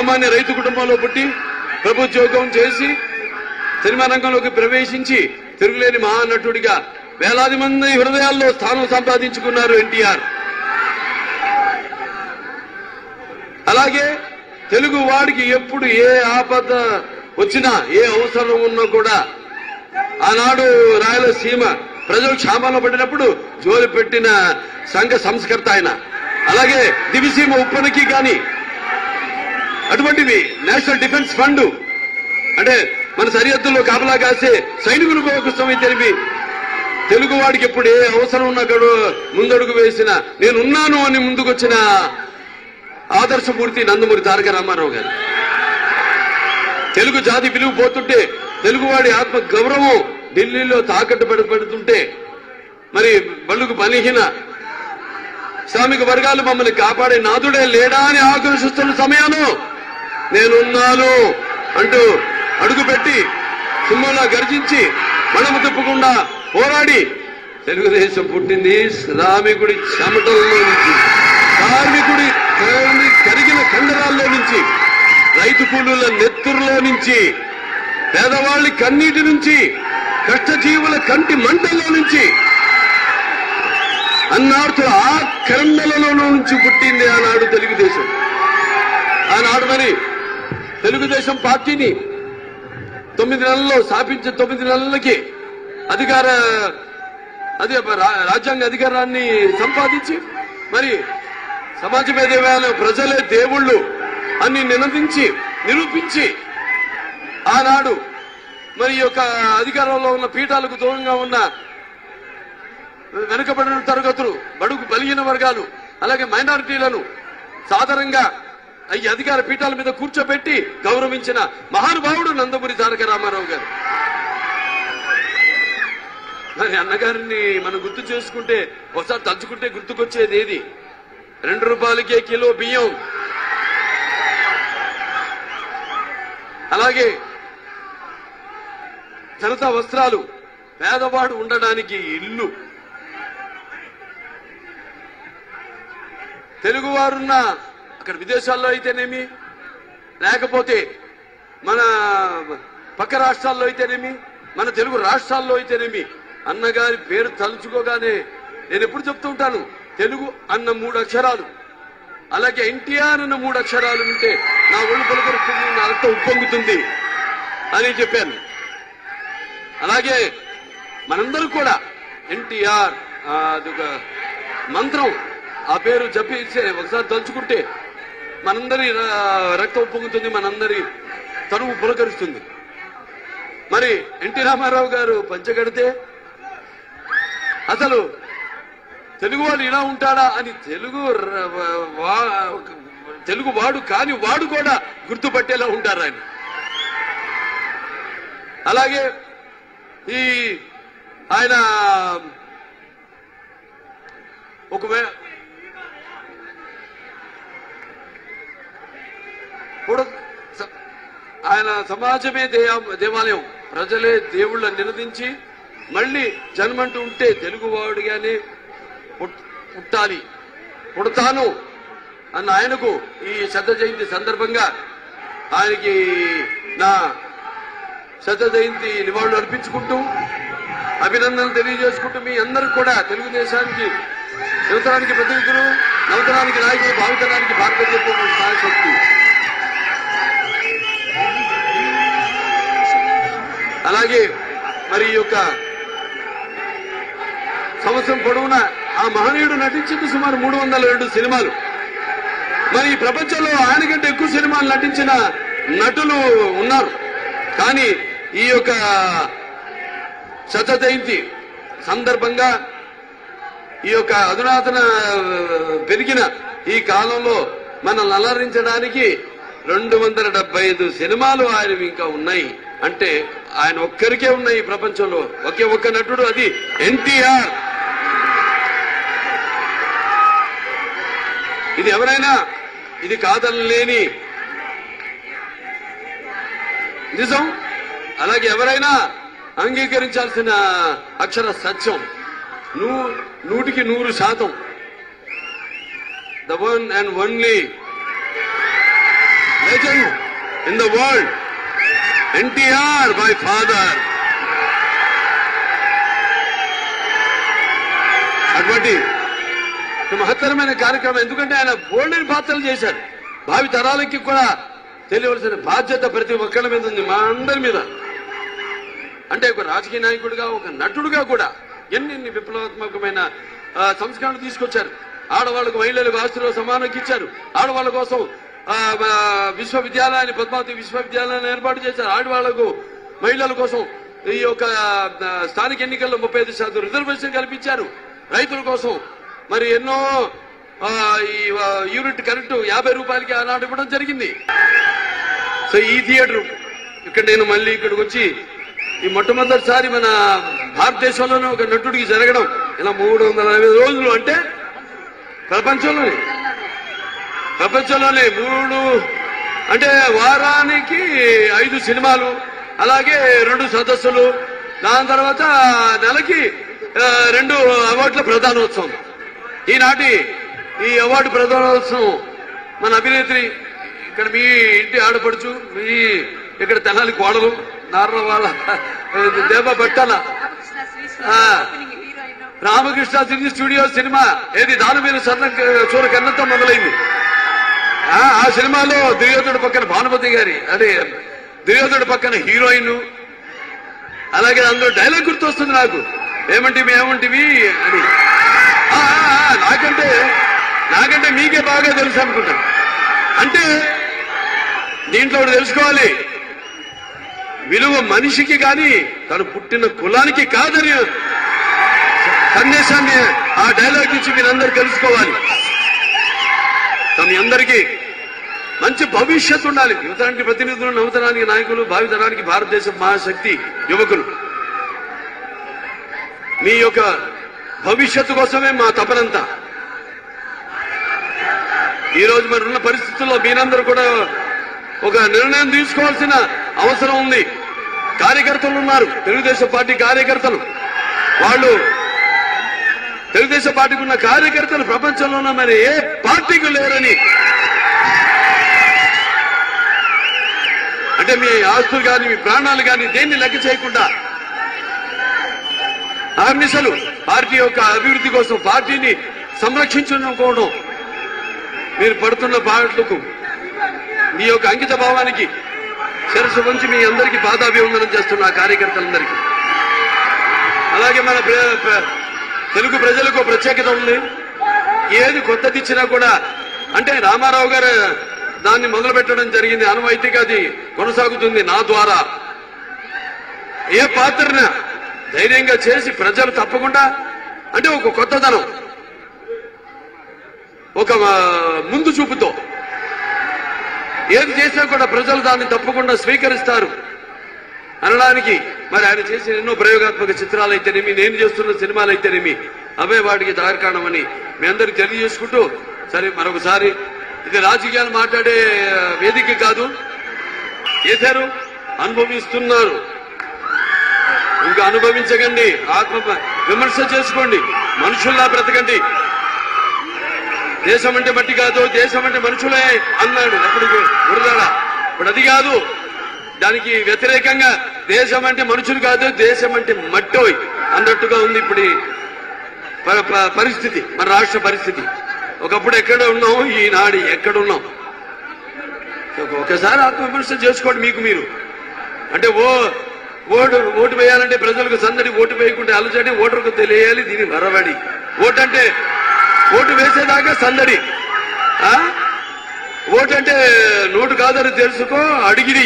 సామాన్య రైతు కుటుంబంలో పుట్టి ప్రభుత్వోద్యోగం చేసి సినిమా రంగంలోకి ప్రవేశించి తిరుగులేని మహానటుడిగా వేలాది మంది హృదయాల్లో స్థానం సంపాదించుకున్నారు ఎన్టీఆర్ అలాగే తెలుగు వాడికి ఎప్పుడు ఏ ఆపద వచ్చినా ఏ అవసరం ఉన్నా కూడా ఆనాడు రాయలసీమ ప్రజలు క్షామాలో పడినప్పుడు జోలి పెట్టిన సంఘ సంస్కర్త ఆయన అలాగే దివిసీమ ఉప్పనికి కానీ అటువంటివి నేషనల్ డిఫెన్స్ ఫండ్ అంటే మన సరిహద్దుల్లో కాపలా కాసే సైనికుల కోసం తెలిపి తెలుగు వాడికి ఎప్పుడు ఏ అవసరం ఉన్నా కూడా ముందడుగు వేసిన నేనున్నాను అని ముందుకొచ్చిన ఆదర్శమూర్తి నందమూరి తారక రామారావు గారు తెలుగు జాతి పిలుపు పోతుంటే తెలుగువాడి ఆత్మ గౌరవం ఢిల్లీలో తాకట్టు పడి పెడుతుంటే మరి బళ్ళుకు బలహీన శ్రామిక వర్గాలు మమ్మల్ని కాపాడే నాదుడే లేడా అని ఆకర్షిస్తున్న సమయంలో నేనున్నాను అంటూ అడుగుపెట్టి సింహంలా గర్జించి మనము తిప్పకుండా పోరాడి తెలుగుదేశం పుట్టింది శ్రామికుడి చెమటల్లో నుంచి కార్మికుడి కరి- కరిగిన కండరాల్లో నుంచి రైతు కూలీల నెత్తురులో నుంచి పేదవాళ్ళ కన్నీటి నుంచి కష్టజీవుల కంటి మంటల్లో నుంచి అన్నార్థుల ఆ కరండలలో నుంచి పుట్టింది ఆనాడు తెలుగుదేశం ఆనాడు మరి తెలుగుదేశం పార్టీని తొమ్మిది నెలల్లో స్థాపించే తొమ్మిది నెలలకి అధికార అదే రా- రాజ్యాంగ అధికారాన్ని సంపాదించి మరి సమాజమే దేవాలయం ప్రజలే దేవుళ్ళు అని నినదించి నిరూపించి ఆనాడు మరి ఈ యొక్క అధికారంలో ఉన్న పీఠాలకు దూరంగా ఉన్న వెనుకబడిన తరగతులు బడుగు బలిగిన వర్గాలు అలాగే మైనారిటీలను సాధారణంగా ఈ అధికార పీఠాల మీద కూర్చోబెట్టి గౌరవించిన మహానుభావుడు నందమూరి తారక రామారావు గారు మరి అన్నగారిని మనం గుర్తు చేసుకుంటే ఒకసారి తలుచుకుంటే గుర్తుకొచ్చేది ఏది రెండు రూపాయలకే కిలో బియ్యం అలాగే జనతా వస్త్రాలు పేదవాడు ఉండడానికి ఇల్లు తెలుగువారున్న అక్కడ విదేశాల్లో అయితేనేమి లేకపోతే మన పక్క రాష్ట్రాల్లో అయితేనేమి మన తెలుగు రాష్ట్రాల్లో అయితేనేమి అన్నగారి పేరు తలుచుకోగానే నేను ఎప్పుడు చెప్తూ ఉంటాను తెలుగు అన్న మూడు అక్షరాలు అలాగే ఎన్టీఆర్ అన్న మూడు అక్షరాలు ఉంటే నా ఒళ్ళు పలుకరుస్తుంది నా రక్తం ఉప్పొంగుతుంది అని చెప్పాను అలాగే మనందరూ కూడా ఎన్టీఆర్ అదొక మంత్రం ఆ పేరు జపించే ఒకసారి తలుచుకుంటే మనందరి ఆ, రక్తం ఉప్పొంగుతుంది మనందరి తనువు పులకరిస్తుంది మరి ఎన్టీ రామారావు గారు పంచగడితే అసలు తెలుగు వాడు ఇలా ఉంటాడా అని తెలుగు ర- వా- తెలుగు వాడు కాని వాడు కూడా గుర్తుపట్టేలా ఉంటారు ఆయన అలాగే ఈ ఆయన ఒకవే కూడా స- ఆయన సమాజమే దేవ- దేవాలయం ప్రజలే దేవుళ్ళ నినదించి మళ్ళీ జన్మంటూ ఉంటే తెలుగువాడుగానే పుట్- పుట్టాలి పుడతాను అన్న ఆయనకు ఈ శత జయంతి సందర్భంగా ఆయనకి నా శత జయంతి నివాళులు అర్పించుకుంటూ అభినందనలు తెలియజేసుకుంటూ మీ అందరూ కూడా తెలుగుదేశానికి యువతరానికి ప్రతినిధులు నవతరానికి నాయకులు భావితరానికి భారతదేశ శక్తి అలాగే మరి ఈ యొక్క సంవత్సరం పొడవునా ఆ మహనీయుడు నటించింది సుమారు మూడు వందల రెండు సినిమాలు మరి ఈ ప్రపంచంలో ఆయన కంటే ఎక్కువ సినిమాలు నటించిన నటులు ఉన్నారు కానీ ఈ యొక్క శత జయంతి సందర్భంగా ఈ యొక్క అధునాతన పెరిగిన ఈ కాలంలో మనల్ని అలరించడానికి రెండు వందల డెబ్బై ఐదు సినిమాలు ఆయనవి ఇంకా ఉన్నాయి అంటే ఆయన ఒక్కరికే ఉన్నాయి ఈ ప్రపంచంలో ఒకే ఒక్క నటుడు అది ఎన్టీఆర్ ఇది ఎవరైనా ఇది కాదనలేని నిజం అలాగే ఎవరైనా అంగీకరించాల్సిన అక్షర సత్యం నూ నూటికి నూరు శాతం the one and only legend in the world. NTR, my father. అటువంటి ఒక మహత్తరమైన కార్యక్రమం ఎందుకంటే ఆయన బోల్డెన్ పాత్రలు చేశారు భావి తరాలకి కూడా తెలియవలసిన బాధ్యత ప్రతి ఒక్కరి మీద ఉంది మా అందరి మీద అంటే ఒక రాజకీయ నాయకుడిగా ఒక నటుడుగా కూడా ఎన్ని ఎన్ని విప్లవాత్మకమైన ఆ, సంస్కరణలు తీసుకొచ్చారు ఆడవాళ్ళకు మహిళలకు ఆస్తులు సమానంగా ఇచ్చారు ఆడవాళ్ళ కోసం ఆ, ఆ, విశ్వవిద్యాలయాన్ని పద్మావతి విశ్వవిద్యాలయాన్ని ఏర్పాటు చేశారు ఆడవాళ్లకు మహిళల కోసం ఈ యొక్క ఆ, స్థానిక ఎన్నికల్లో ముప్పై ఐదు శాతం రిజర్వేషన్ కల్పించారు రైతుల కోసం మరి ఎన్నో ఆ, ఈ ఆ, యూనిట్ కరెంటు యాభై రూపాయలకి ఆనాడు ఇవ్వడం జరిగింది సో ఈ థియేటర్ ఇక్కడ నేను మళ్ళీ ఇక్కడికి వచ్చి ఈ మొట్టమొదటిసారి మన భారతదేశంలోనే ఒక నటుడికి జరగడం ఇలా మూడు వందల అరవై రోజులు అంటే ప్రపంచంలోనే ప్రపంచంలోనే మూడు అంటే వారానికి ఐదు సినిమాలు అలాగే రెండు సదస్సులు దాని తర్వాత నెలకి ఆ, రెండు అవార్డుల ప్రధానోత్సవం ఈనాటి ఈ అవార్డు ప్రధానోత్సవం మన అభినేత్రి ఇక్కడ మీ ఇంటి ఆడపడుచు మీ ఇక్కడ తెనాలి కోడలు నార్ల వాళ్ళ దేవ బట్టల ఆ. రామకృష్ణ సినీ స్టూడియో సినిమా ఏది దాని మీద సన్న చూర కన్నంతో మొదలైంది ఆ ఆ సినిమాలో దుర్యోధనుడు పక్కన భానుమతి గారి అదే దుర్యోధనుడు పక్కన హీరోయిన్ అలాగే అందులో డైలాగ్ గుర్తొస్తుంది నాకు ఏమంటివి ఏమంటివి అని ఆ, ఆ, ఆ, నాకంటే నాకంటే మీకే బాగా తెలుసు అనుకుంటా అంటే దీంట్లో ఒకటి తెలుసుకోవాలి విలువ మనిషికి కానీ తను పుట్టిన కులానికి కాదని సందేశాన్ని ఆ డైలాగ్ నుంచి మీరందరూ తెలుసుకోవాలి మీ అందరికీ మంచి భవిష్యత్తు ఉండాలి యువతరానికి ప్రతినిధులు నవతరానికి నాయకులు భావితరానికి భారతదేశ మహాశక్తి యువకులు మీ యొక్క భవిష్యత్తు కోసమే మా తపనంతా ఈ రోజు మరి ఉన్న పరిస్థితుల్లో మీరందరూ కూడా ఒక నిర్ణయం తీసుకోవాల్సిన అవసరం ఉంది కార్యకర్తలు ఉన్నారు తెలుగుదేశం పార్టీ కార్యకర్తలు వాళ్ళు తెలుగుదేశం పార్టీకి ఉన్న కార్యకర్తలు ప్రపంచంలో ఉన్న మరి ఏ పార్టీకి లేరని అంటే మీ ఆస్తులు కానీ మీ ప్రాణాలు కానీ దేన్ని లెక్క చేయకుండా అహర్నిశలు పార్టీ యొక్క అభివృద్ధి కోసం పార్టీని సంరక్షించుకోవడం మీరు పడుతున్న పాటలకు మీ యొక్క అంకిత భావానికి శిరస్సు వంచి మీ అందరికీ పాదాభివందనం చేస్తున్న ఆ కార్యకర్తలందరికీ అలాగే మన ప్ర- ప్ర- తెలుగు ప్రజలకు ఒక ప్రత్యేకత ఉంది ఏది కొత్తది ఇచ్చినా కూడా అంటే రామారావు గారు దాన్ని మొదలు పెట్టడం జరిగింది అనువైతిగా అది కొనసాగుతుంది నా ద్వారా ఏ పాత్రన ధైర్యంగా చేసి ప్రజలు తప్పకుండా అంటే ఒక కొత్తదనం ఒక ఆ, ముందు చూపుతో ఏది చేసినా కూడా ప్రజలు దాన్ని తప్పకుండా స్వీకరిస్తారు అనడానికి మరి ఆయన చేసిన ఎన్నో ప్రయోగాత్మక చిత్రాలు అయితేనేమి నేను చేస్తున్న సినిమాలు అయితేనేమి అవే వాటికి దారి కారణమని మీ అందరికి తెలియజేసుకుంటూ సరే మరొకసారి ఇది రాజకీయాలు మాట్లాడే ఆ, వేదిక కాదు చేశారు అనుభవిస్తున్నారు ఇంకా అనుభవించకండి ఆత్మ విమర్శ చేసుకోండి మనుషుల్లా బ్రతకండి దేశం అంటే మట్టి కాదు దేశం అంటే మనుషులే అన్నాడు అప్పుడు గురదాడ ఇప్పుడు అది కాదు దానికి వ్యతిరేకంగా దేశం అంటే మనుషులు కాదు దేశం అంటే మట్టోయ్ అన్నట్టుగా ఉంది ఇప్పుడు ఈ ప- ప- పరిస్థితి మన రాష్ట్ర పరిస్థితి ఒకప్పుడు ఎక్కడ ఉన్నాం ఈనాడు ఎక్కడ ఉన్నాం ఒకసారి ఆత్మవిమర్శ చేసుకోండి మీకు మీరు అంటే ఓ ఓటు ఓటు వేయాలంటే ప్రజలకు సందడి ఓటు వేయకుంటే అలజడి ఓటర్కు తెలియాలి దీని వరవడి ఓటు అంటే ఓటు వేసేదాకా సందడి ఆ? ఓటు అంటే నోటు కాదని తెలుసుకో అడిగిరి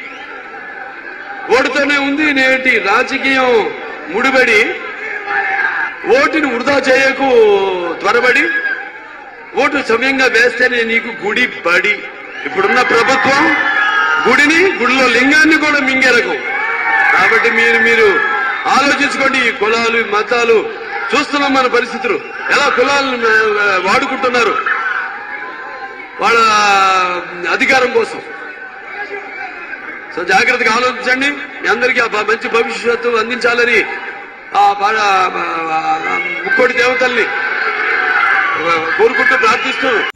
ఓటుతోనే ఉంది నేటి రాజకీయం ముడిబడి ఓటుని వృధా చేయకు త్వరబడి ఓటు సమయంగా వేస్తేనే నీకు గుడి బడి ఇప్పుడున్న ప్రభుత్వం గుడిని గుడిలో లింగాన్ని కూడా మింగెరకు కాబట్టి మీరు మీరు ఆలోచించుకోండి ఈ కులాలు ఈ మతాలు చూస్తున్నాం మన పరిస్థితులు ఎలా కులాలను ఆ, వాడుకుంటున్నారు వాళ్ళ అధికారం కోసం సో జాగ్రత్తగా ఆలోచించండి మీ అందరికీ ఆ బ- మంచి భవిష్యత్తు అందించాలని ఆ బా- ఆ ముక్కోటి దేవతల్ని ఆ, కోరుకుంటూ ప్రార్థిస్తూ